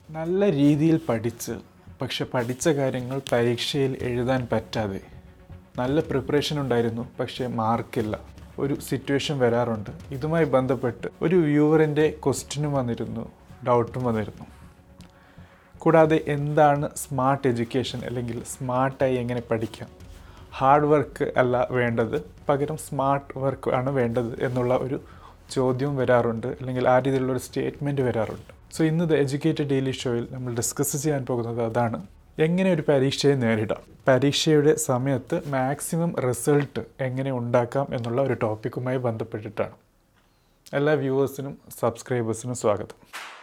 നല്ല രീതിയിൽ പഠിച്ച് പക്ഷെ പഠിച്ച കാര്യങ്ങൾ പരീക്ഷയിൽ എഴുതാൻ പറ്റാതെ നല്ല പ്രിപ്പറേഷൻ ഉണ്ടായിരുന്നു പക്ഷേ മാർക്കില്ല ഒരു സിറ്റുവേഷൻ വരാറുണ്ട് ഇതുമായി ബന്ധപ്പെട്ട് ഒരു വ്യൂവറിൻ്റെ ക്വസ്റ്റ്യനും വന്നിരുന്നു ഡൗട്ടും വന്നിരുന്നു കൂടാതെ എന്താണ് സ്മാർട്ട് എഡ്യൂക്കേഷൻ അല്ലെങ്കിൽ സ്മാർട്ടായി എങ്ങനെ പഠിക്കാം ഹാർഡ് വർക്ക് അല്ല വേണ്ടത് പകരം സ്മാർട്ട് വർക്ക് ആണ് വേണ്ടത് എന്നുള്ള ഒരു ചോദ്യവും വരാറുണ്ട് അല്ലെങ്കിൽ ആ രീതിയിലുള്ള ഒരു സ്റ്റേറ്റ്മെൻറ്റ് വരാറുണ്ട് സോ ഇന്ന് ദ എഡ്യൂക്കേറ്റഡ് ഡെയിലി ഷോയിൽ നമ്മൾ ഡിസ്കസ് ചെയ്യാൻ പോകുന്നത് അതാണ് എങ്ങനെ ഒരു പരീക്ഷയെ നേരിടാം പരീക്ഷയുടെ സമയത്ത് മാക്സിമം റിസൾട്ട് എങ്ങനെ ഉണ്ടാക്കാം എന്നുള്ള ഒരു ടോപ്പിക്കുമായി ബന്ധപ്പെട്ടിട്ടാണ് എല്ലാ വ്യൂവേഴ്സിനും സബ്സ്ക്രൈബേഴ്സിനും സ്വാഗതം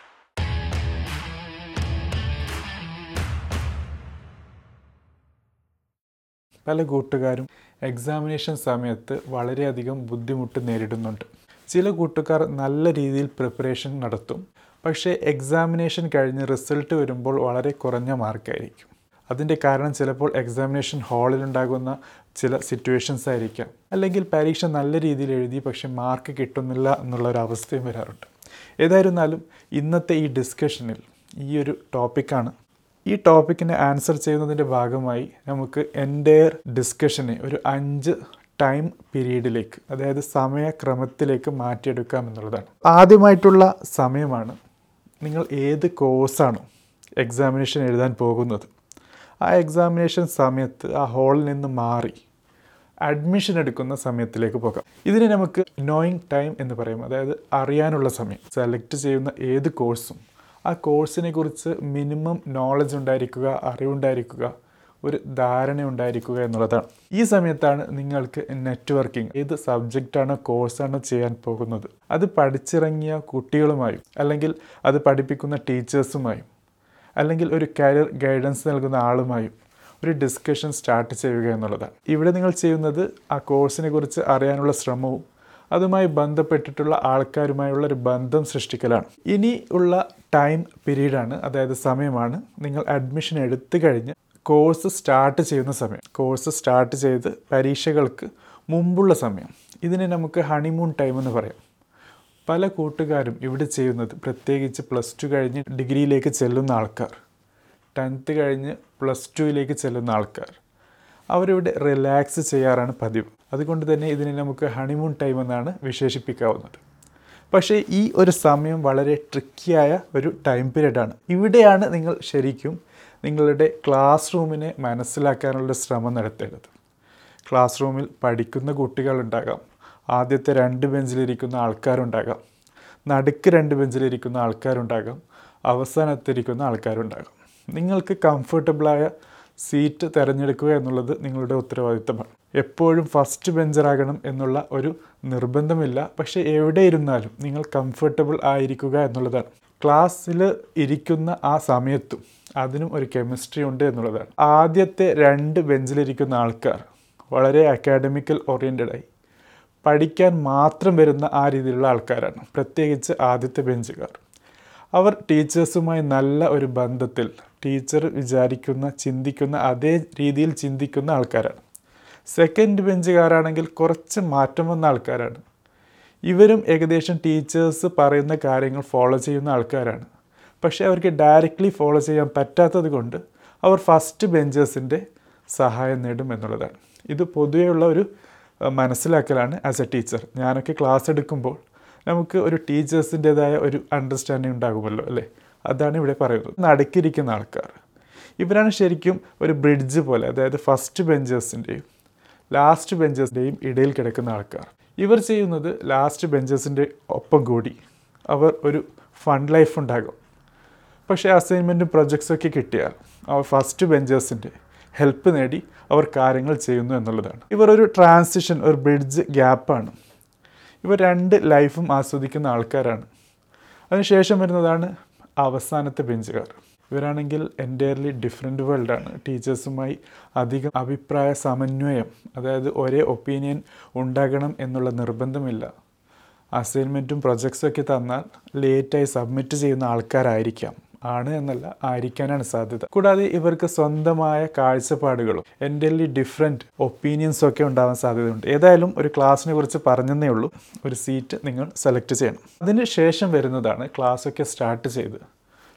പല കൂട്ടുകാരും എക്സാമിനേഷൻ സമയത്ത് വളരെയധികം ബുദ്ധിമുട്ട് നേരിടുന്നുണ്ട് ചില കൂട്ടുകാർ നല്ല രീതിയിൽ പ്രിപ്പറേഷൻ നടത്തും പക്ഷേ എക്സാമിനേഷൻ കഴിഞ്ഞ് റിസൾട്ട് വരുമ്പോൾ വളരെ കുറഞ്ഞ മാർക്കായിരിക്കും അതിൻ്റെ കാരണം ചിലപ്പോൾ എക്സാമിനേഷൻ ഹാളിലുണ്ടാകുന്ന ചില സിറ്റുവേഷൻസ് ആയിരിക്കാം അല്ലെങ്കിൽ പരീക്ഷ നല്ല രീതിയിൽ എഴുതി പക്ഷേ മാർക്ക് കിട്ടുന്നില്ല എന്നുള്ള ഒരു അവസ്ഥയും വരാറുണ്ട് ഏതായിരുന്നാലും ഇന്നത്തെ ഈ ഡിസ്കഷനിൽ ഈ ഒരു ടോപ്പിക്കാണ് ഈ ടോപ്പിക്കിനെ ആൻസർ ചെയ്യുന്നതിൻ്റെ ഭാഗമായി നമുക്ക് എൻ്റയർ ഡിസ്കഷനെ ഒരു അഞ്ച് ടൈം പീരീഡിലേക്ക് അതായത് സമയക്രമത്തിലേക്ക് മാറ്റിയെടുക്കാം എന്നുള്ളതാണ് ആദ്യമായിട്ടുള്ള സമയമാണ് നിങ്ങൾ ഏത് കോഴ്സാണോ എക്സാമിനേഷൻ എഴുതാൻ പോകുന്നത് ആ എക്സാമിനേഷൻ സമയത്ത് ആ ഹാളിൽ നിന്ന് മാറി അഡ്മിഷൻ എടുക്കുന്ന സമയത്തിലേക്ക് പോകാം ഇതിനെ നമുക്ക് നോയിങ് ടൈം എന്ന് പറയും അതായത് അറിയാനുള്ള സമയം സെലക്ട് ചെയ്യുന്ന ഏത് കോഴ്സും ആ കോഴ്സിനെ കുറിച്ച് മിനിമം നോളജ് ഉണ്ടായിരിക്കുക അറിവുണ്ടായിരിക്കുക ഒരു ധാരണ ഉണ്ടായിരിക്കുക എന്നുള്ളതാണ് ഈ സമയത്താണ് നിങ്ങൾക്ക് നെറ്റ്വർക്കിംഗ് ഏത് സബ്ജക്റ്റാണോ കോഴ്സാണോ ചെയ്യാൻ പോകുന്നത് അത് പഠിച്ചിറങ്ങിയ കുട്ടികളുമായും അല്ലെങ്കിൽ അത് പഠിപ്പിക്കുന്ന ടീച്ചേഴ്സുമായും അല്ലെങ്കിൽ ഒരു കരിയർ ഗൈഡൻസ് നൽകുന്ന ആളുമായും ഒരു ഡിസ്കഷൻ സ്റ്റാർട്ട് ചെയ്യുക എന്നുള്ളതാണ് ഇവിടെ നിങ്ങൾ ചെയ്യുന്നത് ആ കോഴ്സിനെ കുറിച്ച് അറിയാനുള്ള ശ്രമവും അതുമായി ബന്ധപ്പെട്ടിട്ടുള്ള ആൾക്കാരുമായുള്ള ഒരു ബന്ധം സൃഷ്ടിക്കലാണ് ഇനി ഉള്ള ടൈം പീരീഡാണ് അതായത് സമയമാണ് നിങ്ങൾ അഡ്മിഷൻ എടുത്തു കഴിഞ്ഞ് കോഴ്സ് സ്റ്റാർട്ട് ചെയ്യുന്ന സമയം കോഴ്സ് സ്റ്റാർട്ട് ചെയ്ത് പരീക്ഷകൾക്ക് മുമ്പുള്ള സമയം ഇതിനെ നമുക്ക് ഹണിമൂൺ ടൈം എന്ന് പറയാം പല കൂട്ടുകാരും ഇവിടെ ചെയ്യുന്നത് പ്രത്യേകിച്ച് പ്ലസ് ടു കഴിഞ്ഞ് ഡിഗ്രിയിലേക്ക് ചെല്ലുന്ന ആൾക്കാർ ടെൻത്ത് കഴിഞ്ഞ് പ്ലസ് ടുവിലേക്ക് ചെല്ലുന്ന ആൾക്കാർ അവരിവിടെ റിലാക്സ് ചെയ്യാറാണ് പതിവ് അതുകൊണ്ട് തന്നെ ഇതിനെ നമുക്ക് ഹണിമൂൺ ടൈം എന്നാണ് വിശേഷിപ്പിക്കാവുന്നത് പക്ഷേ ഈ ഒരു സമയം വളരെ ട്രിക്കിയായ ഒരു ടൈം പീരീഡാണ് ഇവിടെയാണ് നിങ്ങൾ ശരിക്കും നിങ്ങളുടെ ക്ലാസ് റൂമിനെ മനസ്സിലാക്കാനുള്ള ശ്രമം നടത്തേണ്ടത് ക്ലാസ് റൂമിൽ പഠിക്കുന്ന കുട്ടികളുണ്ടാകാം ആദ്യത്തെ രണ്ട് ബെഞ്ചിലിരിക്കുന്ന ആൾക്കാരുണ്ടാകാം നടുക്ക് രണ്ട് ബെഞ്ചിലിരിക്കുന്ന ആൾക്കാരുണ്ടാകാം അവസാനത്തിരിക്കുന്ന ആൾക്കാരുണ്ടാകാം നിങ്ങൾക്ക് കംഫർട്ടബിളായ സീറ്റ് തിരഞ്ഞെടുക്കുക എന്നുള്ളത് നിങ്ങളുടെ ഉത്തരവാദിത്തമാണ് എപ്പോഴും ഫസ്റ്റ് ബെഞ്ചറാകണം എന്നുള്ള ഒരു നിർബന്ധമില്ല പക്ഷേ എവിടെ ഇരുന്നാലും നിങ്ങൾ കംഫർട്ടബിൾ ആയിരിക്കുക എന്നുള്ളതാണ് ക്ലാസ്സിൽ ഇരിക്കുന്ന ആ സമയത്തും അതിനും ഒരു കെമിസ്ട്രി ഉണ്ട് എന്നുള്ളതാണ് ആദ്യത്തെ രണ്ട് ബെഞ്ചിലിരിക്കുന്ന ആൾക്കാർ വളരെ അക്കാഡമിക്കൽ ഓറിയൻറ്റഡായി പഠിക്കാൻ മാത്രം വരുന്ന ആ രീതിയിലുള്ള ആൾക്കാരാണ് പ്രത്യേകിച്ച് ആദ്യത്തെ ബെഞ്ചുകാർ അവർ ടീച്ചേഴ്സുമായി നല്ല ഒരു ബന്ധത്തിൽ ടീച്ചർ വിചാരിക്കുന്ന ചിന്തിക്കുന്ന അതേ രീതിയിൽ ചിന്തിക്കുന്ന ആൾക്കാരാണ് സെക്കൻഡ് ബെഞ്ചുകാരാണെങ്കിൽ കുറച്ച് മാറ്റം വന്ന ആൾക്കാരാണ് ഇവരും ഏകദേശം ടീച്ചേഴ്സ് പറയുന്ന കാര്യങ്ങൾ ഫോളോ ചെയ്യുന്ന ആൾക്കാരാണ് പക്ഷേ അവർക്ക് ഡയറക്റ്റ്ലി ഫോളോ ചെയ്യാൻ പറ്റാത്തത് കൊണ്ട് അവർ ഫസ്റ്റ് ബെഞ്ചേഴ്സിൻ്റെ സഹായം നേടും എന്നുള്ളതാണ് ഇത് പൊതുവെയുള്ള ഒരു മനസ്സിലാക്കലാണ് ആസ് എ ടീച്ചർ ഞാനൊക്കെ ക്ലാസ് എടുക്കുമ്പോൾ നമുക്ക് ഒരു ടീച്ചേഴ്സിൻ്റെതായ ഒരു അണ്ടർസ്റ്റാൻഡിങ് ഉണ്ടാകുമല്ലോ അല്ലേ അതാണ് ഇവിടെ പറയുന്നത് നടുക്കിരിക്കുന്ന ആൾക്കാർ ഇവരാണ് ശരിക്കും ഒരു ബ്രിഡ്ജ് പോലെ അതായത് ഫസ്റ്റ് ബെഞ്ചേഴ്സിൻ്റെയും ലാസ്റ്റ് ബെഞ്ചേഴ്സിൻ്റെയും ഇടയിൽ കിടക്കുന്ന ആൾക്കാർ ഇവർ ചെയ്യുന്നത് ലാസ്റ്റ് ബെഞ്ചേഴ്സിൻ്റെ ഒപ്പം കൂടി അവർ ഒരു ഫണ്ട് ലൈഫ് ഉണ്ടാകും പക്ഷേ അസൈൻമെൻറ്റും പ്രൊജക്ട്സൊക്കെ കിട്ടിയാൽ അവർ ഫസ്റ്റ് ബെഞ്ചേഴ്സിൻ്റെ ഹെൽപ്പ് നേടി അവർ കാര്യങ്ങൾ ചെയ്യുന്നു എന്നുള്ളതാണ് ഇവർ ഒരു ട്രാൻസിഷൻ ഒരു ബ്രിഡ്ജ് ഗ്യാപ്പാണ് ഇവർ രണ്ട് ലൈഫും ആസ്വദിക്കുന്ന ആൾക്കാരാണ് അതിനുശേഷം വരുന്നതാണ് അവസാനത്തെ ബെഞ്ചുകാർ ഇവരാണെങ്കിൽ എൻറ്റയർലി ഡിഫറെൻ്റ് വേൾഡാണ് ടീച്ചേഴ്സുമായി അധികം അഭിപ്രായ സമന്വയം അതായത് ഒരേ ഒപ്പീനിയൻ ഉണ്ടാകണം എന്നുള്ള നിർബന്ധമില്ല അസൈൻമെൻറ്റും പ്രൊജക്ട്സും ഒക്കെ തന്നാൽ ലേറ്റായി സബ്മിറ്റ് ചെയ്യുന്ന ആൾക്കാരായിരിക്കാം ആണ് എന്നല്ല ആയിരിക്കാനാണ് സാധ്യത കൂടാതെ ഇവർക്ക് സ്വന്തമായ കാഴ്ചപ്പാടുകളും എൻ്റർലി ഡിഫറെൻറ്റ് ഒപ്പീനിയൻസും ഒക്കെ ഉണ്ടാവാൻ സാധ്യതയുണ്ട് ഏതായാലും ഒരു ക്ലാസ്സിനെ കുറിച്ച് പറഞ്ഞതേ ഉള്ളൂ ഒരു സീറ്റ് നിങ്ങൾ സെലക്ട് ചെയ്യണം അതിന് ശേഷം വരുന്നതാണ് ക്ലാസ്സൊക്കെ സ്റ്റാർട്ട് ചെയ്ത്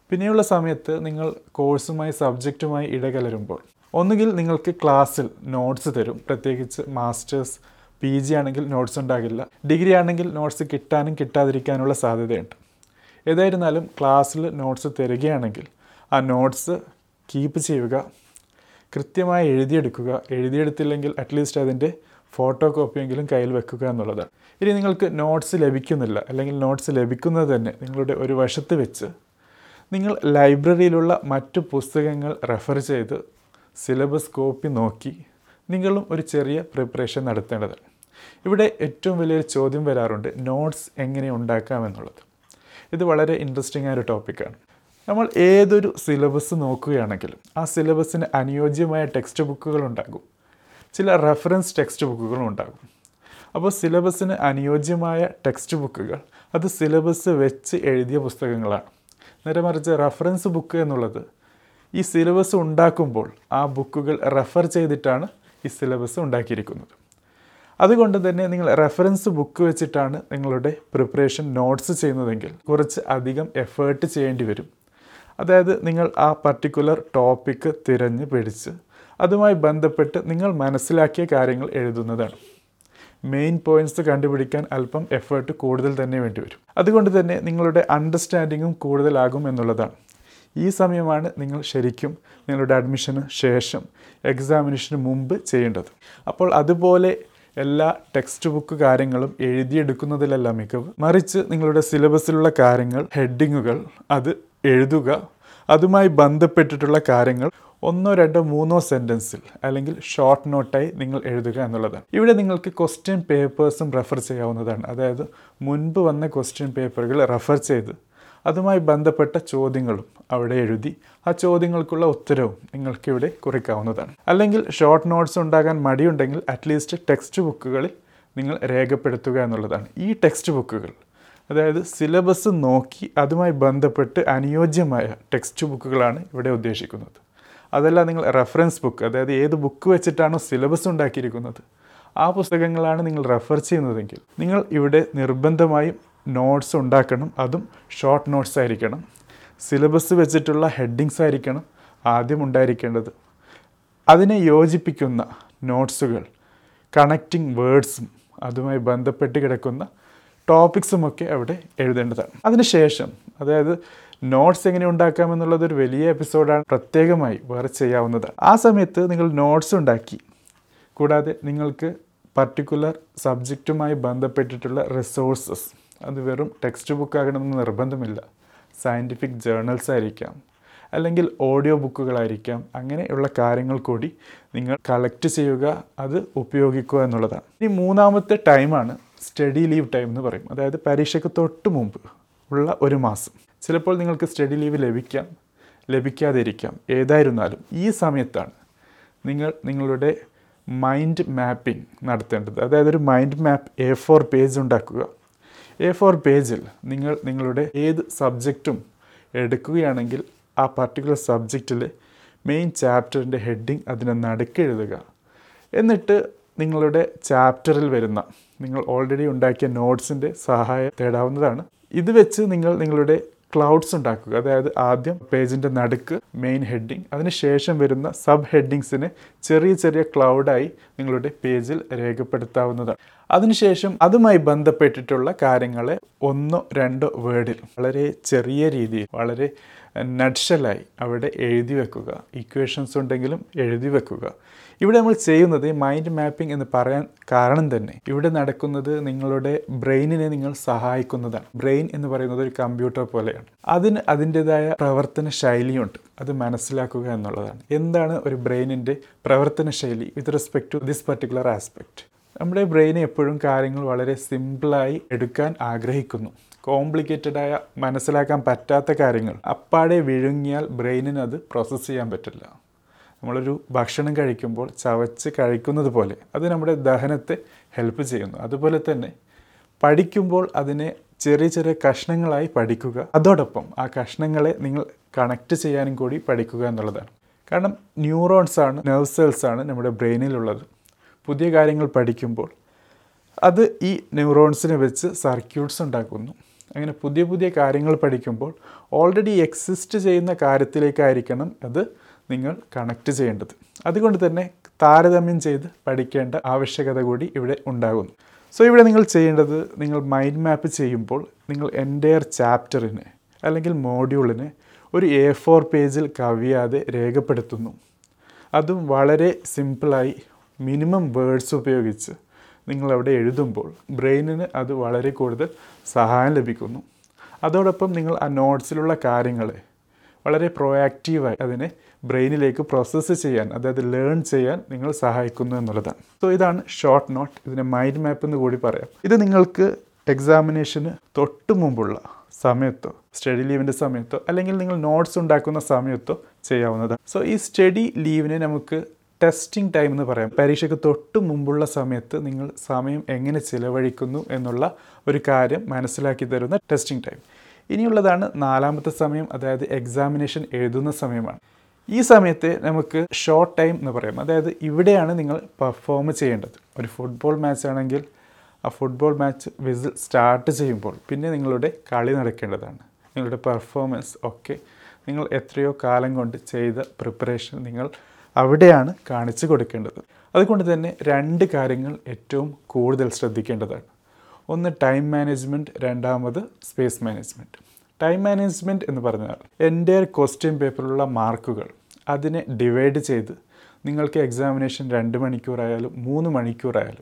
പിന്നെയുള്ള സമയത്ത് നിങ്ങൾ കോഴ്സുമായി സബ്ജക്റ്റുമായി ഇടകലരുമ്പോൾ ഒന്നുകിൽ നിങ്ങൾക്ക് ക്ലാസ്സിൽ നോട്ട്സ് തരും പ്രത്യേകിച്ച് മാസ്റ്റേഴ്സ് പി ജി ആണെങ്കിൽ നോട്ട്സ് ഉണ്ടാകില്ല ഡിഗ്രി ആണെങ്കിൽ നോട്ട്സ് കിട്ടാനും കിട്ടാതിരിക്കാനുള്ള സാധ്യതയുണ്ട് ഏതായിരുന്നാലും ക്ലാസ്സിൽ നോട്ട്സ് തരികയാണെങ്കിൽ ആ നോട്ട്സ് കീപ്പ് ചെയ്യുക കൃത്യമായി എഴുതിയെടുക്കുക എഴുതിയെടുത്തില്ലെങ്കിൽ അറ്റ്ലീസ്റ്റ് അതിൻ്റെ ഫോട്ടോ കോപ്പിയെങ്കിലും കയ്യിൽ വെക്കുക എന്നുള്ളതാണ് ഇനി നിങ്ങൾക്ക് നോട്ട്സ് ലഭിക്കുന്നില്ല അല്ലെങ്കിൽ നോട്ട്സ് ലഭിക്കുന്നത് തന്നെ നിങ്ങളുടെ ഒരു വശത്ത് വെച്ച് നിങ്ങൾ ലൈബ്രറിയിലുള്ള മറ്റു പുസ്തകങ്ങൾ റെഫർ ചെയ്ത് സിലബസ് കോപ്പി നോക്കി നിങ്ങളും ഒരു ചെറിയ പ്രിപ്പറേഷൻ നടത്തേണ്ടതാണ് ഇവിടെ ഏറ്റവും വലിയൊരു ചോദ്യം വരാറുണ്ട് നോട്ട്സ് എങ്ങനെ ഉണ്ടാക്കാമെന്നുള്ളത് ഇത് വളരെ ഇൻട്രസ്റ്റിംഗ് ആയ ഒരു ടോപ്പിക്കാണ് നമ്മൾ ഏതൊരു സിലബസ് നോക്കുകയാണെങ്കിലും ആ സിലബസിന് അനുയോജ്യമായ ടെക്സ്റ്റ് ബുക്കുകൾ ഉണ്ടാകും ചില റെഫറൻസ് ടെക്സ്റ്റ് ബുക്കുകളും ഉണ്ടാകും അപ്പോൾ സിലബസിന് അനുയോജ്യമായ ടെക്സ്റ്റ് ബുക്കുകൾ അത് സിലബസ് വെച്ച് എഴുതിയ പുസ്തകങ്ങളാണ് നേരെ മറിച്ച് റെഫറൻസ് ബുക്ക് എന്നുള്ളത് ഈ സിലബസ് ഉണ്ടാക്കുമ്പോൾ ആ ബുക്കുകൾ റെഫർ ചെയ്തിട്ടാണ് ഈ സിലബസ് ഉണ്ടാക്കിയിരിക്കുന്നത് അതുകൊണ്ട് തന്നെ നിങ്ങൾ റെഫറൻസ് ബുക്ക് വെച്ചിട്ടാണ് നിങ്ങളുടെ പ്രിപ്പറേഷൻ നോട്ട്സ് ചെയ്യുന്നതെങ്കിൽ കുറച്ച് അധികം എഫേർട്ട് ചെയ്യേണ്ടി വരും അതായത് നിങ്ങൾ ആ പർട്ടിക്കുലർ ടോപ്പിക്ക് തിരഞ്ഞ് പിടിച്ച് അതുമായി ബന്ധപ്പെട്ട് നിങ്ങൾ മനസ്സിലാക്കിയ കാര്യങ്ങൾ എഴുതുന്നതാണ് മെയിൻ പോയിന്റ്സ് കണ്ടുപിടിക്കാൻ അല്പം എഫേർട്ട് കൂടുതൽ തന്നെ വേണ്ടി വരും അതുകൊണ്ട് തന്നെ നിങ്ങളുടെ അണ്ടർസ്റ്റാൻഡിങ്ങും കൂടുതലാകും എന്നുള്ളതാണ് ഈ സമയമാണ് നിങ്ങൾ ശരിക്കും നിങ്ങളുടെ അഡ്മിഷന് ശേഷം എക്സാമിനേഷന് മുമ്പ് ചെയ്യേണ്ടത് അപ്പോൾ അതുപോലെ എല്ലാ ടെക്സ്റ്റ് ബുക്ക് കാര്യങ്ങളും എഴുതിയെടുക്കുന്നതിലല്ല മികവ് മറിച്ച് നിങ്ങളുടെ സിലബസിലുള്ള കാര്യങ്ങൾ ഹെഡിങ്ങുകൾ അത് എഴുതുക അതുമായി ബന്ധപ്പെട്ടിട്ടുള്ള കാര്യങ്ങൾ ഒന്നോ രണ്ടോ മൂന്നോ സെൻറ്റൻസിൽ അല്ലെങ്കിൽ ഷോർട്ട് നോട്ടായി നിങ്ങൾ എഴുതുക എന്നുള്ളതാണ് ഇവിടെ നിങ്ങൾക്ക് ക്വസ്റ്റ്യൻ പേപ്പേഴ്സും റെഫർ ചെയ്യാവുന്നതാണ് അതായത് മുൻപ് വന്ന ക്വസ്റ്റ്യൻ പേപ്പറുകൾ റെഫർ ചെയ്ത് അതുമായി ബന്ധപ്പെട്ട ചോദ്യങ്ങളും അവിടെ എഴുതി ആ ചോദ്യങ്ങൾക്കുള്ള ഉത്തരവും നിങ്ങൾക്കിവിടെ കുറിക്കാവുന്നതാണ് അല്ലെങ്കിൽ ഷോർട്ട് നോട്ട്സ് ഉണ്ടാകാൻ മടിയുണ്ടെങ്കിൽ അറ്റ്ലീസ്റ്റ് ടെക്സ്റ്റ് ബുക്കുകളിൽ നിങ്ങൾ രേഖപ്പെടുത്തുക എന്നുള്ളതാണ് ഈ ടെക്സ്റ്റ് ബുക്കുകൾ അതായത് സിലബസ് നോക്കി അതുമായി ബന്ധപ്പെട്ട് അനുയോജ്യമായ ടെക്സ്റ്റ് ബുക്കുകളാണ് ഇവിടെ ഉദ്ദേശിക്കുന്നത് അതല്ല നിങ്ങൾ റെഫറൻസ് ബുക്ക് അതായത് ഏത് ബുക്ക് വെച്ചിട്ടാണോ സിലബസ് ഉണ്ടാക്കിയിരിക്കുന്നത് ആ പുസ്തകങ്ങളാണ് നിങ്ങൾ റെഫർ ചെയ്യുന്നതെങ്കിൽ നിങ്ങൾ ഇവിടെ നിർബന്ധമായും നോട്ട്സ് ഉണ്ടാക്കണം അതും ഷോർട്ട് നോട്ട്സ് ആയിരിക്കണം സിലബസ് വെച്ചിട്ടുള്ള ഹെഡിങ്സ് ആയിരിക്കണം ആദ്യം ഉണ്ടായിരിക്കേണ്ടത് അതിനെ യോജിപ്പിക്കുന്ന നോട്ട്സുകൾ കണക്റ്റിംഗ് വേർഡ്സും അതുമായി ബന്ധപ്പെട്ട് കിടക്കുന്ന ടോപ്പിക്സുമൊക്കെ അവിടെ എഴുതേണ്ടതാണ് അതിനുശേഷം അതായത് നോട്ട്സ് എങ്ങനെ ഉണ്ടാക്കാമെന്നുള്ളത് ഒരു വലിയ എപ്പിസോഡാണ് പ്രത്യേകമായി വേറെ ചെയ്യാവുന്നതാണ് ആ സമയത്ത് നിങ്ങൾ നോട്ട്സ് ഉണ്ടാക്കി കൂടാതെ നിങ്ങൾക്ക് പർട്ടിക്കുലർ സബ്ജക്റ്റുമായി ബന്ധപ്പെട്ടിട്ടുള്ള റിസോഴ്സസ് അത് വെറും ടെക്സ്റ്റ് ബുക്ക് ആകണമെന്ന് നിർബന്ധമില്ല സയൻറ്റിഫിക് ജേർണൽസ് ആയിരിക്കാം അല്ലെങ്കിൽ ഓഡിയോ ബുക്കുകളായിരിക്കാം അങ്ങനെയുള്ള കാര്യങ്ങൾ കൂടി നിങ്ങൾ കളക്ട് ചെയ്യുക അത് ഉപയോഗിക്കുക എന്നുള്ളതാണ് ഇനി മൂന്നാമത്തെ ടൈമാണ് സ്റ്റഡി ലീവ് ടൈം എന്ന് പറയും അതായത് പരീക്ഷയ്ക്ക് തൊട്ട് മുമ്പ് ഉള്ള ഒരു മാസം ചിലപ്പോൾ നിങ്ങൾക്ക് സ്റ്റഡി ലീവ് ലഭിക്കാം ലഭിക്കാതിരിക്കാം ഏതായിരുന്നാലും ഈ സമയത്താണ് നിങ്ങൾ നിങ്ങളുടെ മൈൻഡ് മാപ്പിംഗ് നടത്തേണ്ടത് അതായത് ഒരു mind map A four page ഉണ്ടാക്കുക എ ഫോർ പേജിൽ നിങ്ങൾ നിങ്ങളുടെ ഏത് സബ്ജക്റ്റും എടുക്കുകയാണെങ്കിൽ ആ പർട്ടിക്കുലർ സബ്ജക്റ്റിലെ മെയിൻ ചാപ്റ്ററിൻ്റെ ഹെഡിങ് അതിനെ നടുക്കെഴുതുക എന്നിട്ട് നിങ്ങളുടെ ചാപ്റ്ററിൽ വരുന്ന നിങ്ങൾ ഓൾറെഡി ഉണ്ടാക്കിയ നോട്ട്സിൻ്റെ സഹായം തേടാവുന്നതാണ് ഇത് വെച്ച് നിങ്ങൾ നിങ്ങളുടെ ക്ലൗഡ്സ് ഉണ്ടാക്കുക അതായത് ആദ്യം പേജിൻ്റെ നടുക്ക് മെയിൻ ഹെഡിങ് അതിനുശേഷം വരുന്ന സബ് ഹെഡിങ്സിനെ ചെറിയ ചെറിയ ക്ലൗഡായി നിങ്ങളുടെ പേജിൽ രേഖപ്പെടുത്താവുന്നതാണ് അതിനുശേഷം അതുമായി ബന്ധപ്പെട്ടിട്ടുള്ള കാര്യങ്ങളെ ഒന്നോ രണ്ടോ വേർഡിൽ വളരെ ചെറിയ രീതിയിൽ വളരെ നഡ്ഷലായി അവിടെ എഴുതി വെക്കുക ഇക്വേഷൻസ് ഉണ്ടെങ്കിലും എഴുതി വെക്കുക ഇവിടെ നമ്മൾ ചെയ്യുന്നത് മൈൻഡ് മാപ്പിംഗ് എന്ന് പറയാൻ കാരണം തന്നെ ഇവിടെ നടക്കുന്നത് നിങ്ങളുടെ ബ്രെയിനിനെ നിങ്ങൾ സഹായിക്കുന്നതാണ് ബ്രെയിൻ എന്ന് പറയുന്നത് ഒരു കമ്പ്യൂട്ടർ പോലെയാണ് അതിന് അതിൻ്റെതായ പ്രവർത്തന ശൈലിയുണ്ട് അത് മനസ്സിലാക്കുക എന്നുള്ളതാണ് എന്താണ് ഒരു ബ്രെയിനിൻ്റെ പ്രവർത്തന ശൈലി with respect to this particular aspect നമ്മുടെ ബ്രെയിൻ എപ്പോഴും കാര്യങ്ങൾ വളരെ സിമ്പിളായി എടുക്കാൻ ആഗ്രഹിക്കുന്നു കോംപ്ലിക്കേറ്റഡ് ആയ മനസ്സിലാക്കാൻ പറ്റാത്ത കാര്യങ്ങൾ അപ്പാടെ വിഴുങ്ങിയാൽ ബ്രെയിനിന് അത് പ്രോസസ്സ് ചെയ്യാൻ പറ്റില്ല നമ്മളൊരു ഭക്ഷണം കഴിക്കുമ്പോൾ ചവച്ച് കഴിക്കുന്നത് പോലെ അത് നമ്മുടെ ദഹനത്തെ ഹെൽപ്പ് ചെയ്യുന്നു അതുപോലെ തന്നെ പഠിക്കുമ്പോൾ അതിനെ ചെറിയ ചെറിയ കഷ്ണങ്ങളായി പഠിക്കുക അതോടൊപ്പം ആ കഷ്ണങ്ങളെ നിങ്ങൾ കണക്ട് ചെയ്യാനും കൂടി പഠിക്കുക എന്നുള്ളതാണ് കാരണം ന്യൂറോൺസ് ആണ് നെർവ് സെൽസ് ആണ് നമ്മുടെ ബ്രെയിനിലുള്ളത് പുതിയ കാര്യങ്ങൾ പഠിക്കുമ്പോൾ അത് ഈ ന്യൂറോൺസിനെ വെച്ച് സർക്യൂട്ട്സ് ഉണ്ടാക്കുന്നു അങ്ങനെ പുതിയ പുതിയ കാര്യങ്ങൾ പഠിക്കുമ്പോൾ ഓൾറെഡി എക്സിസ്റ്റ് ചെയ്യുന്ന കാര്യത്തിലേക്കായിരിക്കണം അത് നിങ്ങൾ കണക്ട് ചെയ്യേണ്ടത് അതുകൊണ്ട് തന്നെ താരതമ്യം ചെയ്ത് പഠിക്കേണ്ട ആവശ്യകത കൂടി ഇവിടെ ഉണ്ടാകുന്നു സോ ഇവിടെ നിങ്ങൾ ചെയ്യേണ്ടത് നിങ്ങൾ മൈൻഡ് മാപ്പ് ചെയ്യുമ്പോൾ നിങ്ങൾ എൻ്റയർ ചാപ്റ്ററിനെ അല്ലെങ്കിൽ മോഡ്യൂളിനെ ഒരു എ ഫോർ പേജിൽ കവിയാതെ രേഖപ്പെടുത്തുന്നു അതും വളരെ സിമ്പിളായി മിനിമം വേർഡ്സ് ഉപയോഗിച്ച് നിങ്ങൾ അവിടെ എഴുതുമ്പോൾ ബ്രെയിനിന് അത് വളരെ കൂടുതൽ സഹായം ലഭിക്കുന്നു അതോടൊപ്പം നിങ്ങൾ ആ നോട്ട്സിലുള്ള കാര്യങ്ങളെ വളരെ പ്രൊയാക്റ്റീവായി അതിനെ ബ്രെയിനിലേക്ക് പ്രോസസ്സ് ചെയ്യാൻ അതായത് ലേൺ ചെയ്യാൻ നിങ്ങൾ സഹായിക്കുന്നു എന്നുള്ളതാണ് സോ ഇതാണ് ഷോർട്ട് നോട്ട് ഇതിനെ മൈൻഡ് മാപ്പ് എന്ന് കൂടി പറയാം ഇത് നിങ്ങൾക്ക് എക്സാമിനേഷന് തൊട്ട് മുമ്പുള്ള സമയത്തോ സ്റ്റഡി ലീവിൻ്റെ സമയത്തോ അല്ലെങ്കിൽ നിങ്ങൾ നോട്ട്സ് ഉണ്ടാക്കുന്ന സമയത്തോ ചെയ്യാവുന്നതാണ് സോ ഈ സ്റ്റഡി ലീവിനെ നമുക്ക് ടെസ്റ്റിംഗ് ടൈം എന്ന് പറയാം പരീക്ഷയ്ക്ക് തൊട്ട് മുമ്പുള്ള സമയത്ത് നിങ്ങൾ സമയം എങ്ങനെ ചിലവഴിക്കുന്നു എന്നുള്ള ഒരു കാര്യം മനസ്സിലാക്കി തരുന്ന ടെസ്റ്റിംഗ് ടൈം ഇനിയുള്ളതാണ് നാലാമത്തെ സമയം അതായത് എക്സാമിനേഷൻ എഴുതുന്ന സമയമാണ് ഈ സമയത്തെ നമുക്ക് ഷോർട്ട് ടൈം എന്ന് പറയാം അതായത് ഇവിടെയാണ് നിങ്ങൾ പെർഫോം ചെയ്യേണ്ടത് ഒരു ഫുട്ബോൾ മാച്ച് ആണെങ്കിൽ ആ ഫുട്ബോൾ മാച്ച് വിസിൽ സ്റ്റാർട്ട് ചെയ്യുമ്പോൾ പിന്നെ നിങ്ങളുടെ കളി നടക്കേണ്ടതാണ് നിങ്ങളുടെ പെർഫോമൻസ് ഒക്കെ നിങ്ങൾ എത്രയോ കാലം കൊണ്ട് ചെയ്ത പ്രിപ്പറേഷൻ നിങ്ങൾ അവിടെയാണ് കാണിച്ചു കൊടുക്കേണ്ടത് അതുകൊണ്ട് തന്നെ രണ്ട് കാര്യങ്ങൾ ഏറ്റവും കൂടുതൽ ശ്രദ്ധിക്കേണ്ടതാണ് ഒന്ന് ടൈം മാനേജ്മെൻറ്റ് രണ്ടാമത് സ്പേസ് മാനേജ്മെൻറ്റ് ടൈം മാനേജ്മെൻറ്റ് എന്ന് പറഞ്ഞാൽ എൻ്റെ ക്വസ്റ്റ്യൻ പേപ്പറിലുള്ള മാർക്കുകൾ അതിനെ ഡിവൈഡ് ചെയ്ത് നിങ്ങൾക്ക് എക്സാമിനേഷൻ രണ്ട് മണിക്കൂറായാലും മൂന്ന് മണിക്കൂറായാലും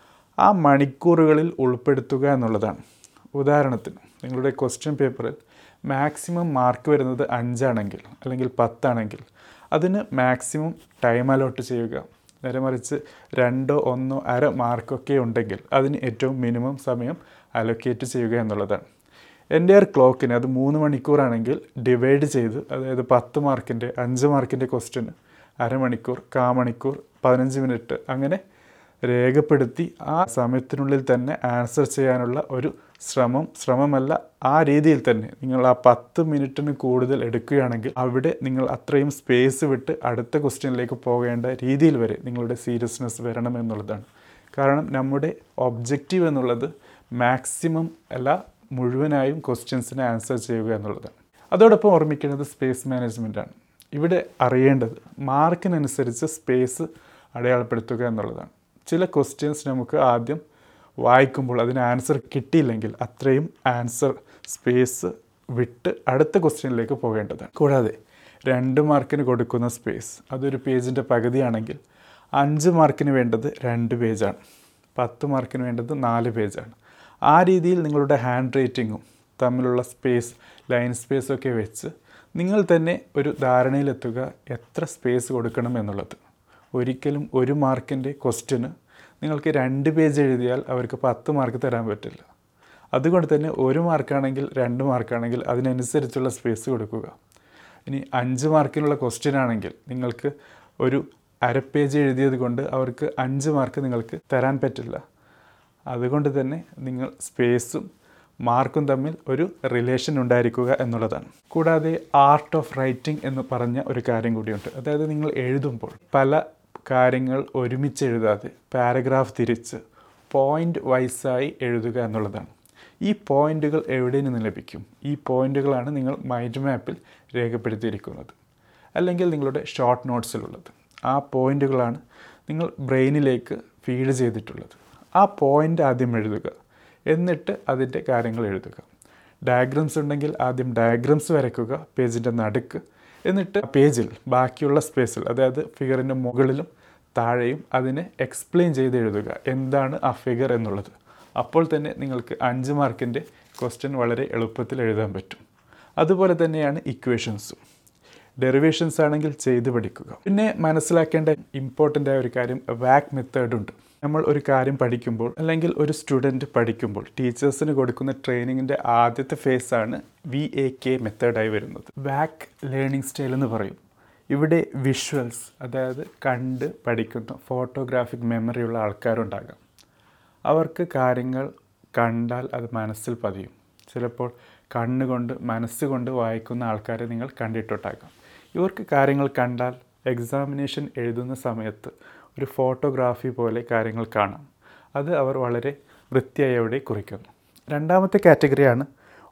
ആ മണിക്കൂറുകളിൽ ഉൾപ്പെടുത്തുക എന്നുള്ളതാണ് ഉദാഹരണത്തിന് നിങ്ങളുടെ ക്വസ്റ്റ്യൻ പേപ്പറിൽ മാക്സിമം മാർക്ക് വരുന്നത് അഞ്ചാണെങ്കിൽ അല്ലെങ്കിൽ പത്താണെങ്കിൽ അതിന് മാക്സിമം ടൈം അലോട്ട് ചെയ്യുക നേരെ മറിച്ച് രണ്ടോ ഒന്നോ അര മാർക്കൊക്കെ ഉണ്ടെങ്കിൽ അതിന് ഏറ്റവും മിനിമം സമയം അലൊക്കേറ്റ് ചെയ്യുക എന്നുള്ളതാണ് എൻ്റെ ഒരു ക്ലോക്കിന് അത് മൂന്ന് മണിക്കൂറാണെങ്കിൽ ഡിവൈഡ് ചെയ്ത് അതായത് പത്ത് മാർക്കിൻ്റെ അഞ്ച് മാർക്കിൻ്റെ ക്വസ്റ്റ്യന് അരമണിക്കൂർ കാമണിക്കൂർ പതിനഞ്ച് മിനിറ്റ് അങ്ങനെ രേഖപ്പെടുത്തി ആ സമയത്തിനുള്ളിൽ തന്നെ ആൻസർ ചെയ്യാനുള്ള ഒരു ശ്രമം ശ്രമമല്ല ആ രീതിയിൽ തന്നെ നിങ്ങൾ ആ പത്ത് മിനിറ്റിന് കൂടുതൽ എടുക്കുകയാണെങ്കിൽ അവിടെ നിങ്ങൾ അത്രയും സ്പേസ് വിട്ട് അടുത്ത ക്വസ്റ്റ്യനിലേക്ക് പോകേണ്ട രീതിയിൽ വരെ നിങ്ങളുടെ സീരിയസ്നെസ് വരണം എന്നുള്ളതാണ് കാരണം നമ്മുടെ ഒബ്ജക്റ്റീവ് എന്നുള്ളത് മാക്സിമം അല്ല മുഴുവനായും ക്വസ്റ്റ്യൻസിന് ആൻസർ ചെയ്യുക എന്നുള്ളതാണ് അതോടൊപ്പം ഓർമ്മിക്കേണ്ടത് സ്പേസ് മാനേജ്മെൻറ്റാണ് ഇവിടെ അറിയേണ്ടത് മാർക്കിനനുസരിച്ച് സ്പേസ് അടയാളപ്പെടുത്തുക എന്നുള്ളതാണ് ചില ക്വസ്റ്റ്യൻസ് നമുക്ക് ആദ്യം വായിക്കുമ്പോൾ അതിന് ആൻസർ കിട്ടിയില്ലെങ്കിൽ അത്രയും ആൻസർ സ്പേസ് വിട്ട് അടുത്ത ക്വസ്റ്റ്യനിലേക്ക് പോകേണ്ടതാണ് കൂടാതെ രണ്ട് മാർക്കിന് കൊടുക്കുന്ന സ്പേസ് അതൊരു പേജിൻ്റെ പകുതിയാണെങ്കിൽ അഞ്ച് മാർക്കിന് വേണ്ടത് രണ്ട് പേജാണ് പത്ത് മാർക്കിന് വേണ്ടത് നാല് പേജാണ് ആ രീതിയിൽ നിങ്ങളുടെ ഹാൻഡ് റൈറ്റിങ്ങും തമ്മിലുള്ള സ്പേസ് ലൈൻ സ്പേസൊക്കെ വെച്ച് നിങ്ങൾ തന്നെ ഒരു ധാരണയിലെത്തുക എത്ര സ്പേസ് കൊടുക്കണം എന്നുള്ളത് ഒരിക്കലും ഒരു മാർക്കിൻ്റെ ക്വസ്റ്റ്യന് നിങ്ങൾക്ക് രണ്ട് പേജ് എഴുതിയാൽ അവർക്ക് പത്ത് മാർക്ക് തരാൻ പറ്റില്ല അതുകൊണ്ട് തന്നെ ഒരു മാർക്കാണെങ്കിൽ രണ്ട് മാർക്കാണെങ്കിൽ അതിനനുസരിച്ചുള്ള സ്പേസ് കൊടുക്കുക ഇനി അഞ്ച് മാർക്കിനുള്ള ക്വസ്റ്റ്യൻ ആണെങ്കിൽ നിങ്ങൾക്ക് ഒരു അര പേജ് എഴുതിയത് കൊണ്ട് അവർക്ക് അഞ്ച് മാർക്ക് നിങ്ങൾക്ക് തരാൻ പറ്റില്ല അതുകൊണ്ട് തന്നെ നിങ്ങൾ സ്പേസും മാർക്കും തമ്മിൽ ഒരു റിലേഷൻ ഉണ്ടായിരിക്കുക എന്നുള്ളതാണ് കൂടാതെ ആർട്ട് ഓഫ് റൈറ്റിംഗ് എന്ന് പറഞ്ഞ ഒരു കാര്യം കൂടിയുണ്ട് അതായത് നിങ്ങൾ എഴുതുമ്പോൾ പല കാര്യങ്ങൾ ഒരുമിച്ച് എഴുതാതെ പാരഗ്രാഫ് തിരിച്ച് പോയിൻ്റ് വൈസായി എഴുതുക എന്നുള്ളതാണ് ഈ പോയിന്റുകൾ എവിടെ നിന്ന് ലഭിക്കും ഈ പോയിന്റുകളാണ് നിങ്ങൾ മൈൻഡ് മാപ്പിൽ രേഖപ്പെടുത്തിയിരിക്കുന്നത് അല്ലെങ്കിൽ നിങ്ങളുടെ ഷോർട്ട് നോട്ട്സിലുള്ളത് ആ പോയിന്റുകളാണ് നിങ്ങൾ ബ്രെയിനിലേക്ക് ഫീഡ് ചെയ്തിട്ടുള്ളത് ആ പോയിൻ്റ് ആദ്യം എഴുതുക എന്നിട്ട് അതിൻ്റെ കാര്യങ്ങൾ എഴുതുക ഡയഗ്രംസ് ഉണ്ടെങ്കിൽ ആദ്യം ഡയഗ്രംസ് വരയ്ക്കുക പേജിൻ്റെ നടുക്ക് എന്നിട്ട് പേജിൽ ബാക്കിയുള്ള സ്പേസിൽ അതായത് ഫിഗറിൻ്റെ മുകളിലും താഴെയും അതിനെ എക്സ്പ്ലെയിൻ ചെയ്ത് എഴുതുക എന്താണ് ആ ഫിഗർ എന്നുള്ളത് അപ്പോൾ തന്നെ നിങ്ങൾക്ക് അഞ്ച് മാർക്കിൻ്റെ ക്വസ്റ്റ്യൻ വളരെ എളുപ്പത്തിൽ എഴുതാൻ പറ്റും അതുപോലെ തന്നെയാണ് ഇക്വേഷൻസും ഡെറിവേഷൻസ് ആണെങ്കിൽ ചെയ്ത് പഠിക്കുക പിന്നെ മനസ്സിലാക്കേണ്ട ഇമ്പോർട്ടൻ്റ് ആയ ഒരു കാര്യം വാക്ക് മെത്തേഡ് ഉണ്ട് നമ്മൾ ഒരു കാര്യം പഠിക്കുമ്പോൾ അല്ലെങ്കിൽ ഒരു സ്റ്റുഡൻറ്റ് പഠിക്കുമ്പോൾ ടീച്ചേഴ്സിന് കൊടുക്കുന്ന ട്രെയിനിങ്ങിൻ്റെ ആദ്യത്തെ ഫേസാണ് വി എ കെ മെത്തേഡായി വരുന്നത് വാക്ക് ലേണിംഗ് സ്റ്റൈൽ എന്ന് പറയും ഇവിടെ വിഷ്വൽസ് അതായത് കണ്ട് പഠിക്കുന്ന ഫോട്ടോഗ്രാഫിക് മെമ്മറിയുള്ള ആൾക്കാരുണ്ടാകാം അവർക്ക് കാര്യങ്ങൾ കണ്ടാൽ അത് മനസ്സിൽ പതിയും ചിലപ്പോൾ കണ്ണുകൊണ്ട് മനസ്സുകൊണ്ട് വായിക്കുന്ന ആൾക്കാരെ നിങ്ങൾ കണ്ടിട്ടുണ്ടാകാം ഇവർക്ക് കാര്യങ്ങൾ കണ്ടാൽ എക്സാമിനേഷൻ എഴുതുന്ന സമയത്ത് ഒരു ഫോട്ടോഗ്രാഫി പോലെ കാര്യങ്ങൾ കാണാം അത് അവർ വളരെ വൃത്തിയായി അവിടെ കുറിക്കുന്നു രണ്ടാമത്തെ കാറ്റഗറിയാണ്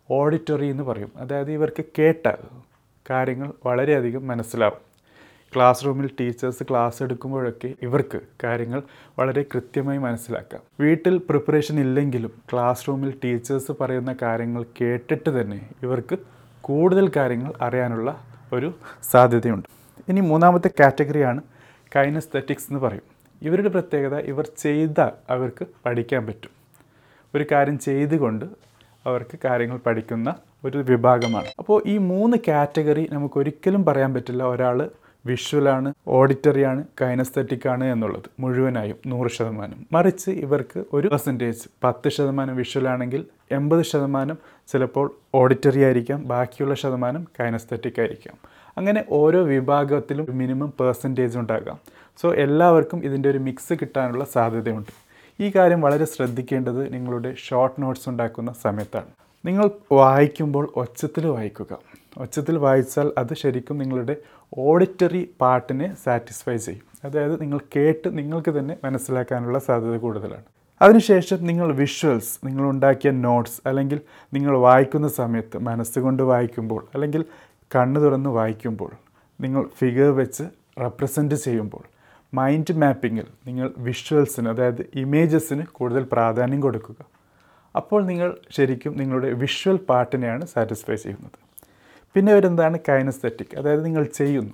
ഓഡിറ്ററി എന്ന് പറയും അതായത് ഇവർക്ക് കേട്ടാൽ കാര്യങ്ങൾ വളരെയധികം മനസ്സിലാവും ക്ലാസ് റൂമിൽ ടീച്ചേഴ്സ് ക്ലാസ് എടുക്കുമ്പോഴൊക്കെ ഇവർക്ക് കാര്യങ്ങൾ വളരെ കൃത്യമായി മനസ്സിലാക്കാം വീട്ടിൽ പ്രിപ്പറേഷൻ ഇല്ലെങ്കിലും ക്ലാസ് റൂമിൽ ടീച്ചേഴ്സ് പറയുന്ന കാര്യങ്ങൾ കേട്ടിട്ട് തന്നെ ഇവർക്ക് കൂടുതൽ കാര്യങ്ങൾ അറിയാനുള്ള ഒരു സാധ്യതയുണ്ട് ഇനി മൂന്നാമത്തെ കാറ്റഗറിയാണ് കൈനസ്തറ്റിക്സ് എന്ന് പറയും ഇവരുടെ പ്രത്യേകത ഇവർ ചെയ്താൽ അവർക്ക് പഠിക്കാൻ പറ്റും ഒരു കാര്യം ചെയ്തുകൊണ്ട് അവർക്ക് കാര്യങ്ങൾ പഠിക്കുന്ന ഒരു വിഭാഗമാണ് അപ്പോൾ ഈ മൂന്ന് കാറ്റഗറി നമുക്ക് ഒരിക്കലും പറയാൻ പറ്റില്ല ഒരാൾ വിഷ്വലാണ് ഓഡിറ്ററിയാണ് കൈനസ്തറ്റിക് ആണ് എന്നുള്ളത് മുഴുവനായും നൂറ് ശതമാനം മറിച്ച് ഇവർക്ക് ഒരു പെർസെൻറ്റേജ് പത്ത് ശതമാനം വിഷ്വൽ ആണെങ്കിൽ എൺപത് ശതമാനം ചിലപ്പോൾ ഓഡിറ്ററി ആയിരിക്കാം ബാക്കിയുള്ള ശതമാനം കൈനസ്തറ്റിക് ആയിരിക്കാം അങ്ങനെ ഓരോ വിഭാഗത്തിലും മിനിമം പെർസെൻറ്റേജ് ഉണ്ടാകാം സോ എല്ലാവർക്കും ഇതിൻ്റെ ഒരു മിക്സ് കിട്ടാനുള്ള സാധ്യതയുണ്ട് ഈ കാര്യം വളരെ ശ്രദ്ധിക്കേണ്ടത് നിങ്ങളുടെ ഷോർട്ട് നോട്ട്സ് ഉണ്ടാക്കുന്ന സമയത്താണ് നിങ്ങൾ വായിക്കുമ്പോൾ ഒച്ചത്തിൽ വായിക്കുക ഒച്ചത്തിൽ വായിച്ചാൽ അത് ശരിക്കും നിങ്ങളുടെ ഓഡിറ്ററി പാർട്ടിനെ സാറ്റിസ്ഫൈ ചെയ്യും അതായത് നിങ്ങൾ കേട്ട് നിങ്ങൾക്ക് തന്നെ മനസ്സിലാക്കാനുള്ള സാധ്യത കൂടുതലാണ് അതിനുശേഷം നിങ്ങൾ വിഷ്വൽസ് നിങ്ങൾ ഉണ്ടാക്കിയ നോട്ട്സ് അല്ലെങ്കിൽ നിങ്ങൾ വായിക്കുന്ന സമയത്ത് മനസ്സുകൊണ്ട് വായിക്കുമ്പോൾ അല്ലെങ്കിൽ കണ്ണ് തുറന്ന് വായിക്കുമ്പോൾ നിങ്ങൾ ഫിഗർ വെച്ച് റെപ്രസെൻറ്റ് ചെയ്യുമ്പോൾ മൈൻഡ് മാപ്പിങ്ങിൽ നിങ്ങൾ വിഷ്വൽസിന് അതായത് ഇമേജസിന് കൂടുതൽ പ്രാധാന്യം കൊടുക്കുക അപ്പോൾ നിങ്ങൾ ശരിക്കും നിങ്ങളുടെ വിഷ്വൽ പാർട്ടിനെയാണ് സാറ്റിസ്ഫൈ ചെയ്യുന്നത് പിന്നെ വരുന്നതാണ് കൈനസ്തെറ്റിക് അതായത് നിങ്ങൾ ചെയ്യുന്നു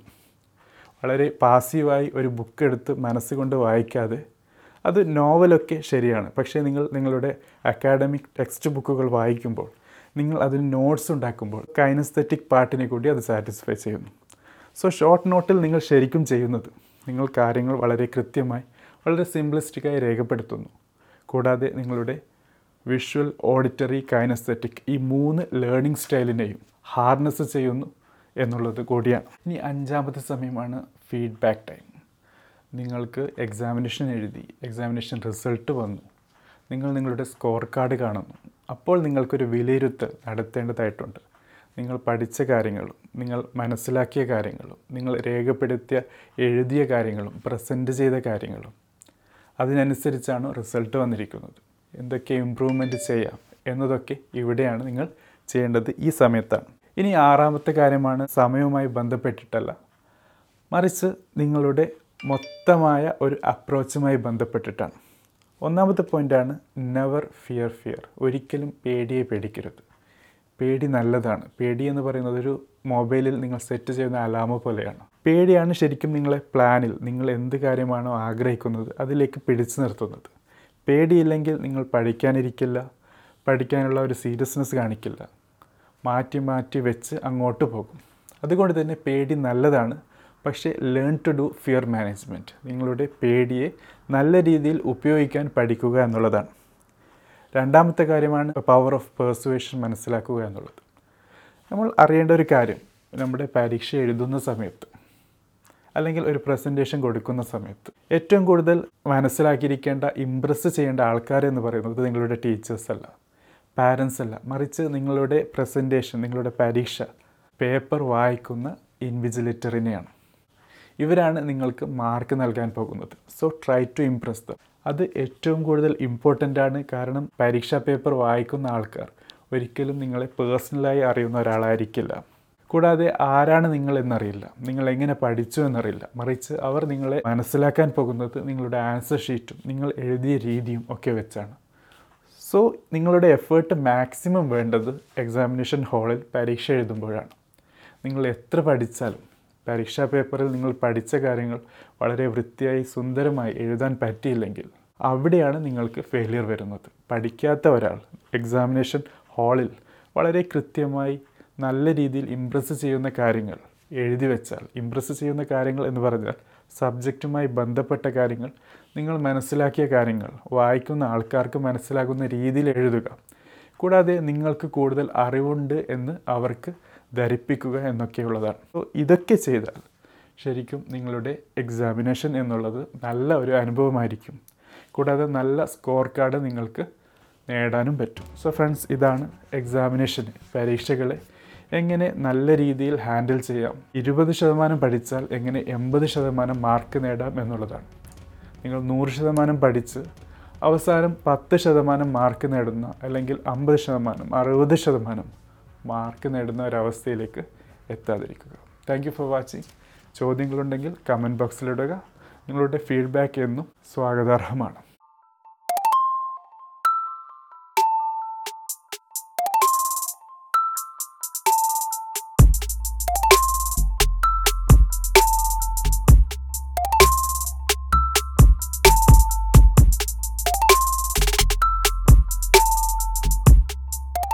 വളരെ പാസീവായി ഒരു ബുക്ക് എടുത്ത് മനസ്സുകൊണ്ട് വായിക്കാതെ അത് നോവലൊക്കെ ശരിയാണ് പക്ഷേ നിങ്ങൾ നിങ്ങളുടെ അക്കാഡമിക് ടെക്സ്റ്റ് ബുക്കുകൾ വായിക്കുമ്പോൾ നിങ്ങൾ അതിൽ നോട്ട്സ് ഉണ്ടാക്കുമ്പോൾ കൈനസ്തെറ്റിക് പാർട്ടിനെ കൂടി അത് സാറ്റിസ്ഫൈ ചെയ്യുന്നു സോ ഷോർട്ട് നോട്ടിൽ നിങ്ങൾ ശരിക്കും ചെയ്യുന്നത് നിങ്ങൾ കാര്യങ്ങൾ വളരെ കൃത്യമായി വളരെ സിംപ്ലിസ്റ്റിക്കായി രേഖപ്പെടുത്തുന്നു കൂടാതെ നിങ്ങളുടെ വിഷ്വൽ ഓഡിറ്ററി കൈനസ്തെറ്റിക് ഈ മൂന്ന് ലേണിംഗ് സ്റ്റൈലിനെയും ഹാർനസ് ചെയ്യുന്നു എന്നുള്ളത് കൂടിയാണ് ഇനി അഞ്ചാമത്തെ സമയമാണ് ഫീഡ്ബാക്ക് ടൈം നിങ്ങൾക്ക് എക്സാമിനേഷൻ എഴുതി എക്സാമിനേഷൻ റിസൾട്ട് വന്നു നിങ്ങൾ നിങ്ങളുടെ സ്കോർ കാർഡ് കാണുന്നു അപ്പോൾ നിങ്ങൾക്കൊരു വിലയിരുത്തൽ നടത്തേണ്ടതായിട്ടുണ്ട് നിങ്ങൾ പഠിച്ച കാര്യങ്ങളും നിങ്ങൾ മനസ്സിലാക്കിയ കാര്യങ്ങളും നിങ്ങൾ രേഖപ്പെടുത്തിയ എഴുതിയ കാര്യങ്ങളും പ്രസൻറ്റ് ചെയ്ത കാര്യങ്ങളും അതിനനുസരിച്ചാണ് റിസൾട്ട് വന്നിരിക്കുന്നത് എന്തൊക്കെ ഇമ്പ്രൂവ്മെൻറ്റ് ചെയ്യാം എന്നതൊക്കെ ഇവിടെയാണ് നിങ്ങൾ ചെയ്യേണ്ടത് ഈ സമയത്താണ് ഇനി ആറാമത്തെ കാര്യമാണ് സമയവുമായി ബന്ധപ്പെട്ടിട്ടല്ല മറിച്ച് നിങ്ങളുടെ മൊത്തമായ ഒരു അപ്രോച്ചുമായി ബന്ധപ്പെട്ടിട്ടാണ് ഒന്നാമത്തെ പോയിൻ്റാണ് നെവർ ഫിയർ ഫിയർ ഒരിക്കലും പേടിയെ പേടിക്കരുത് പേടി നല്ലതാണ് പേടി എന്ന് പറയുന്നത് ഒരു മൊബൈലിൽ നിങ്ങൾ സെറ്റ് ചെയ്യുന്ന അലാമ പോലെയാണ് പേടിയാണ് ശരിക്കും നിങ്ങളെ പ്ലാനിൽ നിങ്ങൾ എന്ത് കാര്യമാണോ ആഗ്രഹിക്കുന്നത് അതിലേക്ക് പിടിച്ചു നിർത്തുന്നത് പേടിയില്ലെങ്കിൽ നിങ്ങൾ പഠിക്കാനിരിക്കില്ല പഠിക്കാനുള്ള ഒരു സീരിയസ്നെസ് കാണിക്കില്ല മാറ്റി മാറ്റി വെച്ച് അങ്ങോട്ട് പോകും അതുകൊണ്ട് തന്നെ പേടി നല്ലതാണ് പക്ഷേ learn to do fear management നിങ്ങളുടെ പേടിയെ നല്ല രീതിയിൽ ഉപയോഗിക്കാൻ പഠിക്കുക എന്നുള്ളതാണ് രണ്ടാമത്തെ കാര്യമാണ് പവർ ഓഫ് പേഴ്സുവേഷൻ മനസ്സിലാക്കുക എന്നുള്ളത് നമ്മൾ അറിയേണ്ട ഒരു കാര്യം നമ്മുടെ പരീക്ഷ എഴുതുന്ന സമയത്ത് അല്ലെങ്കിൽ ഒരു പ്രസൻറ്റേഷൻ കൊടുക്കുന്ന സമയത്ത് ഏറ്റവും കൂടുതൽ മനസ്സിലാക്കിയിരിക്കേണ്ട ഇമ്പ്രസ് ചെയ്യേണ്ട ആൾക്കാർ എന്ന് പറയുന്നത് നിങ്ങളുടെ ടീച്ചേഴ്സ് അല്ല പാരൻസ് അല്ല മറിച്ച് നിങ്ങളുടെ പ്രസൻറ്റേഷൻ നിങ്ങളുടെ പരീക്ഷ പേപ്പർ വായിക്കുന്ന ഇൻവിജിലേറ്ററിനെയാണ് ഇവരാണ് നിങ്ങൾക്ക് മാർക്ക് നൽകാൻ പോകുന്നത് so try to impress them അത് ഏറ്റവും കൂടുതൽ ഇമ്പോർട്ടൻ്റ് ആണ് കാരണം പരീക്ഷാ പേപ്പർ വായിക്കുന്ന ആൾക്കാർ ഒരിക്കലും നിങ്ങളെ പേഴ്സണലായി അറിയുന്ന ഒരാളായിരിക്കില്ല കൂടാതെ ആരാണ് നിങ്ങൾ എന്നറിയില്ല നിങ്ങൾ എങ്ങനെ പഠിച്ചു എന്നറിയില്ല മറിച്ച് അവർ നിങ്ങളെ മനസ്സിലാക്കാൻ പോകുന്നത് നിങ്ങളുടെ ആൻസർ ഷീറ്റും നിങ്ങൾ എഴുതിയ രീതിയും ഒക്കെ വെച്ചാണ് സോ നിങ്ങളുടെ എഫേർട്ട് മാക്സിമം വേണ്ടത് എക്സാമിനേഷൻ ഹാളിൽ പരീക്ഷ എഴുതുമ്പോഴാണ് നിങ്ങൾ എത്ര പഠിച്ചാലും പരീക്ഷാ പേപ്പറിൽ നിങ്ങൾ പഠിച്ച കാര്യങ്ങൾ വളരെ വൃത്തിയായി സുന്ദരമായി എഴുതാൻ പറ്റിയില്ലെങ്കിൽ അവിടെയാണ് നിങ്ങൾക്ക് ഫെയിലിയർ വരുന്നത് പഠിക്കാത്ത ഒരാൾ എക്സാമിനേഷൻ ഹാളിൽ വളരെ കൃത്യമായി നല്ല രീതിയിൽ ഇമ്പ്രസ് ചെയ്യുന്ന കാര്യങ്ങൾ എഴുതി വെച്ചാൽ ഇമ്പ്രസ് ചെയ്യുന്ന കാര്യങ്ങൾ എന്ന് പറഞ്ഞാൽ സബ്ജക്റ്റുമായി ബന്ധപ്പെട്ട കാര്യങ്ങൾ നിങ്ങൾ മനസ്സിലാക്കിയ കാര്യങ്ങൾ വായിക്കുന്ന ആൾക്കാർക്ക് മനസ്സിലാകുന്ന രീതിയിൽ എഴുതുക കൂടാതെ നിങ്ങൾക്ക് കൂടുതൽ അറിവുണ്ട് എന്ന് അവർക്ക് ധരിപ്പിക്കുക എന്നൊക്കെയുള്ളതാണ് സോ ഇതൊക്കെ ചെയ്താൽ ശരിക്കും നിങ്ങളുടെ എക്സാമിനേഷൻ എന്നുള്ളത് നല്ല ഒരു അനുഭവമായിരിക്കും കൂടാതെ നല്ല സ്കോർ കാർഡ് നിങ്ങൾക്ക് നേടാനും പറ്റും സോ ഫ്രണ്ട്സ് ഇതാണ് എക്സാമിനേഷന് പരീക്ഷകളെ എങ്ങനെ നല്ല രീതിയിൽ ഹാൻഡിൽ ചെയ്യാം ഇരുപത് ശതമാനം പഠിച്ചാൽ എങ്ങനെ എൺപത് ശതമാനം മാർക്ക് നേടാം എന്നുള്ളതാണ് നിങ്ങൾ നൂറ് ശതമാനം പഠിച്ച് അവസാനം പത്ത് ശതമാനം മാർക്ക് നേടുന്ന അല്ലെങ്കിൽ അമ്പത് ശതമാനം അറുപത് ശതമാനം മാർക്ക് നേടുന്ന ഒരവസ്ഥയിലേക്ക് എത്താതിരിക്കുക താങ്ക് യു ഫോർ വാച്ചിങ് ചോദ്യങ്ങളുണ്ടെങ്കിൽ കമൻറ്റ് ബോക്സിലിടുക നിങ്ങളുടെ ഫീഡ്ബാക്ക് എന്നും സ്വാഗതാർഹമാണ്